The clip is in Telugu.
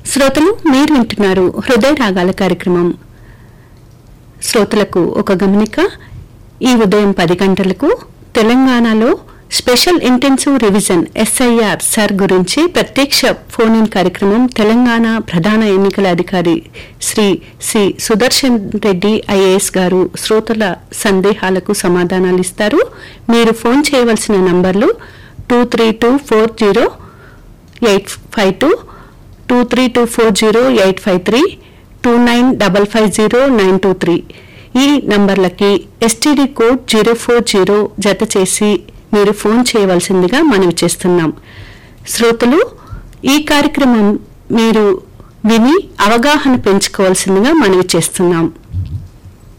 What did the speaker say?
శ్రోతలు మీరు వింటున్నారు హృదయ రాగాల కార్యక్రమం శ్రోతలకు ఒక గమనిక ఈ ఉదయం పది గంటలకు తెలంగాణలో special intensive revision SIR SIR గురించి ప్రత్యక్ష ఫోన్ ఇన్ కార్యక్రమం తెలంగాణ ప్రధాన ఎన్నికల అధికారి శ్రీ సి సుదర్శన్ రెడ్డి ఐఏఎస్ గారు శ్రోతల సందేహాలకు సమాధానాలు ఇస్తారు మీరు ఫోన్ చేయవలసిన నంబర్లు two three two four zero eight five two two three two four zero eight five three two nine double five zero nine two three ఈ నంబర్లకి STD code zero four zero జత చేసి మీరు ఫోన్ చేయవలసిందిగా మనవి చేస్తున్నాం శ్రోతలు ఈ కార్యక్రమం మీరు విని అవగాహన పెంచుకోవాల్సిందిగా మనవి చేస్తున్నాం